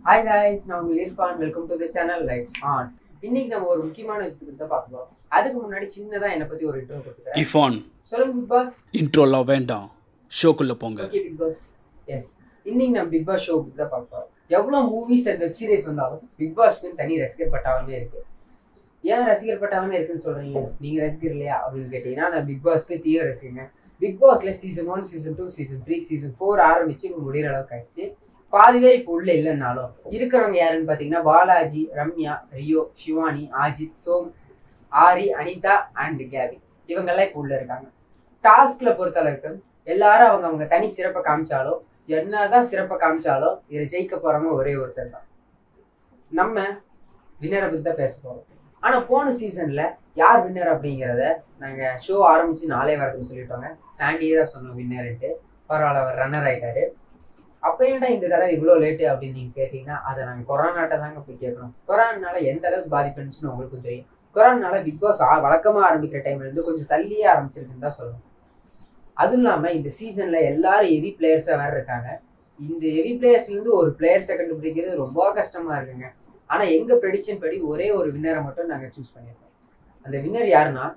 hi guys நான் உங்கள் Irfan welcome to the channel lights on இன்னைக்கு நம்ம ஒரு முக்கியமான விஷயத்துக்கு தான் பார்க்க போறோம் அதுக்கு முன்னாடி சின்னதா என்னை பத்தி ஒரு இன்ட்ரோ கொடுத்துக்கிறேன் இஃபான் சொல்லுங்க பிக் பாஸ் இன்ட்ரோலாம் வேண்டாம் ஷோக்குள்ள போங்க ஓகே பிக் பாஸ் எஸ் இன்னைக்கு நம்ம பிக் பாஸ் ஷோ பத்தி தான் பார்க்க போறோம் எவ்வளோ மூவிஸ் அண்ட் வெப் சீரிஸ் வந்தாலும் பிக் பாஸ்க்கு தனி ரசிகர் பட்டாளமே இருக்கு ஏன் ரசிகர் பட்டாளமே இருக்குன்னு சொல்றீங்க நீங்க ரசிகர் இல்லையா அப்படின்னு கேட்டீங்கன்னா நான் பிக் பாஸ்க்கு தீவிர ரசிகங்க பிக் பாஸ்ல season one season two season three season four ஆரம்பிச்சு இப்போ முடிகிற அளவுக்கு ஆயிடுச்சு பாதி பேர் இப்போ உள்ள இல்லைன்னாலும் இருக்கிறவங்க யாருன்னு பார்த்தீங்கன்னா பாலாஜி ரம்யா ரியோ சிவானி ஆஜித் சோம் ஆரி அனிதா அண்ட் கேபி இவங்கெல்லாம் இப்போ உள்ள இருக்காங்க டாஸ்க்ல பொறுத்த அளவுக்கு எல்லாரும் அவங்க அவங்க தனி சிறப்பை காமிச்சாலும் என்னதான் சிறப்பை காமிச்சாலும் இதை ஜெயிக்க போறவங்க ஒரே ஒருத்தர் தான் நம்ம வின்னரை பத்தி தான் பேச போறோம் ஆனா போன சீசன்ல யார் வின்னர் அப்படிங்கிறத நாங்க ஷோ ஆரம்பிச்சு நாளே வரதுன்னு சொல்லிட்டோங்க சாண்டியே தான் சொன்னோம் வின்னர்ன்ட்டு பரவாயில்ல அவர் ரன்னர் ஆயிட்டாரு அப்ப ஏன்டா இந்த தடவை இவ்வளோ லேட்டு அப்படின்னு நீங்க கேட்டீங்கன்னா அதை நாங்க கொரோனாட்ட தாங்க போய் கேட்கணும் கொரோனானால எந்த அளவுக்கு பாதிப்பு இருந்துச்சுன்னு உங்களுக்கும் தெரியும் கொரோனால பிக் பாஸ் வழக்கமா ஆரம்பிக்கிற டைம்ல இருந்து கொஞ்சம் தள்ளியே ஆரம்பிச்சிருக்குன்னு தான் சொல்லணும் அதுவும் இல்லாம இந்த சீசன்ல எல்லாரும் ஹெவி பிளேயர்ஸா வேற இருக்காங்க இந்த ஹெவி பிளேயர்ஸ்ல இருந்து ஒரு பிளேயர்ஸை கண்டுபிடிக்கிறது ரொம்ப கஷ்டமா இருக்குங்க ஆனா எங்க ப்ரெடிக்ஷன் படி ஒரே ஒரு வின்னரை மட்டும் நாங்க சூஸ் பண்ணியிருக்கோம் அந்த வின்னர் யாருன்னா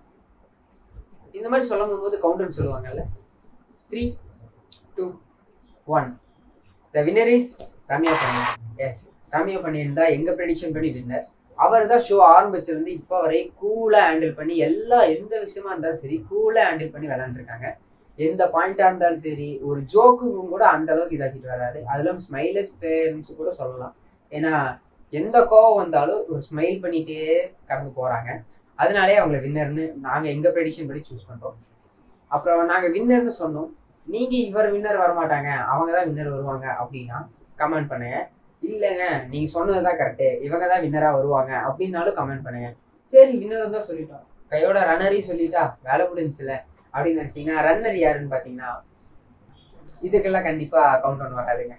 இந்த மாதிரி சொல்லும் போது கவுண்டர்னு சொல்லுவாங்கல்ல three two one the winner is Ramya Pandian yes Ramya Pandian தான் எங்க ப்ரெடிக்ஷன் படி வின்னர் அவர் தான் ஷோ ஆரம்பிச்சிருந்து இப்போ வரை கூலாக ஹேண்டில் பண்ணி எல்லா எந்த விஷயமா இருந்தாலும் சரி கூலாக ஹேண்டில் பண்ணி விளாண்டுருக்காங்க எந்த பாயிண்டாக இருந்தாலும் சரி ஒரு ஜோக்குக்கும் கூட அந்த அளவுக்கு இதாக்கிட்டு வராரு அதிலும் ஸ்மைலஸ் பிளேயர்ஸ் கூட சொல்லலாம் ஏன்னா எந்த கோவம் வந்தாலும் ஒரு ஸ்மைல் பண்ணிட்டே கடந்து போகிறாங்க அதனாலே அவங்கள வின்னர்னு நாங்கள் எங்கள் ப்ரெடிக்ஷன் படி சூஸ் பண்ணுறோம் அப்புறம் நாங்கள் வின்னர்னு சொன்னோம் நீங்கள் இவர் வின்னர் வரமாட்டாங்க அவங்க தான் வின்னர் வருவாங்க அப்படின்னா கமெண்ட் பண்ணுங்க இல்லைங்க நீங்கள் சொன்னது தான் கரெக்டு இவங்க தான் வின்னராக வருவாங்க அப்படின்னாலும் கமெண்ட் பண்ணுங்க சரி வின்னர் தான் சொல்லிட்டோம் கையோட ரன்னரி சொல்லிட்டா வேலை முடிஞ்சுல அப்படின்னு நினச்சிங்கன்னா ரன்னர் யாருன்னு பார்த்தீங்கன்னா இதுக்கெல்லாம் கண்டிப்பாக கவுண்ட் ஒன் வராதுங்க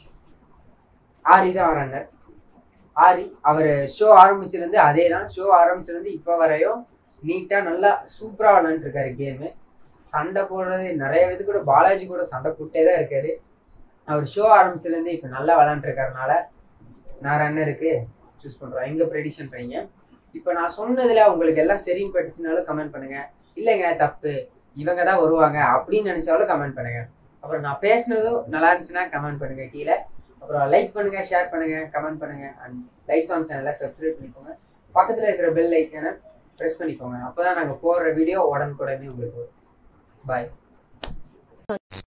ஆரி தான் ரன்னர் ஆரி அவர் ஷோ ஆரம்பிச்சிருந்து அதே தான் ஷோ ஆரம்பிச்சிருந்து இப்போ வரையும் நீட்டாக நல்லா சூப்பராக விளாண்டுருக்காரு கேமு சண்டை போடுறது நிறைய இது கூட பாலாஜி கூட சண்டை போட்டே தான் இருக்காரு அவர் ஷோ ஆரம்பிச்சிலேருந்து இப்போ நல்லா விளாண்டுருக்கறனால நான் ரன்னருக்கு சூஸ் பண்ணுறோம் எங்கே ப்ரெடிஷன் பண்ணீங்க இப்போ நான் சொன்னதில் உங்களுக்கு எல்லாம் சரின்னு பட்டுச்சுனாலும் கமெண்ட் பண்ணுங்க இல்லைங்க தப்பு இவங்க தான் வருவாங்க அப்படின்னு நினச்சாலும் கமெண்ட் பண்ணுங்க அப்புறம் நான் பேசினதும் நல்லா இருந்துச்சுன்னா கமெண்ட் பண்ணுங்க கீழே அப்புறம் லைக் பண்ணுங்க ஷேர் பண்ணுங்க கமெண்ட் பண்ணுங்க அண்ட் லைட்ஸ் ஆன் சேனலை சப்ஸ்கிரைப் பண்ணிக்கோங்க பக்கத்தில் இருக்கிற பெல் ஐக்கனை ப்ரெஸ் பண்ணிக்கோங்க அப்போ தான் நாங்கள் போடுற வீடியோ உடனுக்குடனே உங்களுக்கு வரும் பாய்